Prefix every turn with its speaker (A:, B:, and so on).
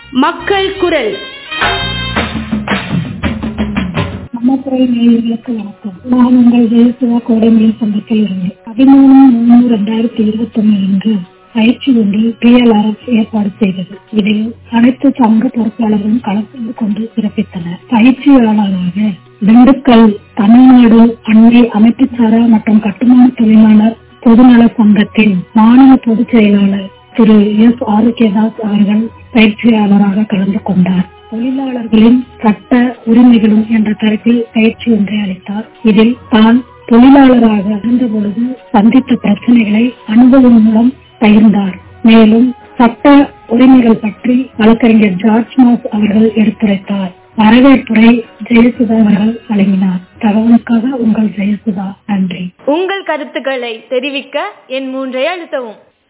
A: மக்கள் குரல்
B: அம்மாத்துறை நேயர்களுக்கு வணக்கம் நான் உங்கள் ஜெயசுவா கோடைமொழி சங்கத்தில் இருந்து பதிமூணு மூணு ரெண்டாயிரத்தி இருபத்தி ஒன்னு அன்று பயிற்சி ஒன்று பிஎல்ஆர்எஸ் ஏற்பாடு செய்தது இதில் அனைத்து சங்க பொறுப்பாளர்களும் கலந்து கொண்டு சிறப்பித்தனர் பயிற்சியாளராக திண்டுக்கல் தமிழ்நாடு அன்னை அமைப்புச்சாரா மற்றும் கட்டுமான தொழிலாளர் பொதுநல சங்கத்தின் மாநில பொதுச் செயலாளர் திரு எஸ் ஆரோக்கியதாஸ் அவர்கள் பயிற்சியாளராக கலந்து கொண்டார் தொழிலாளர்களின் சட்ட உரிமைகளும் என்ற தலைப்பில் பயிற்சி ஒன்றை அளித்தார் இதில் தான் தொழிலாளராக இருந்தபொழுது சந்தித்த பிரச்சனைகளை அனுபவம் மூலம் பகிர்ந்தார் மேலும் சட்ட உரிமைகள் பற்றி வழக்கறிஞர் ஜார்ஜ் மாஸ் அவர்கள் எடுத்துரைத்தார் வரவேற்புரை ஜெயசுதா அவர்கள் வழங்கினார் தகவலுக்காக உங்கள் ஜெயசுதா நன்றி
A: உங்கள் கருத்துக்களை தெரிவிக்க என் மூன்றை அழுத்தவும்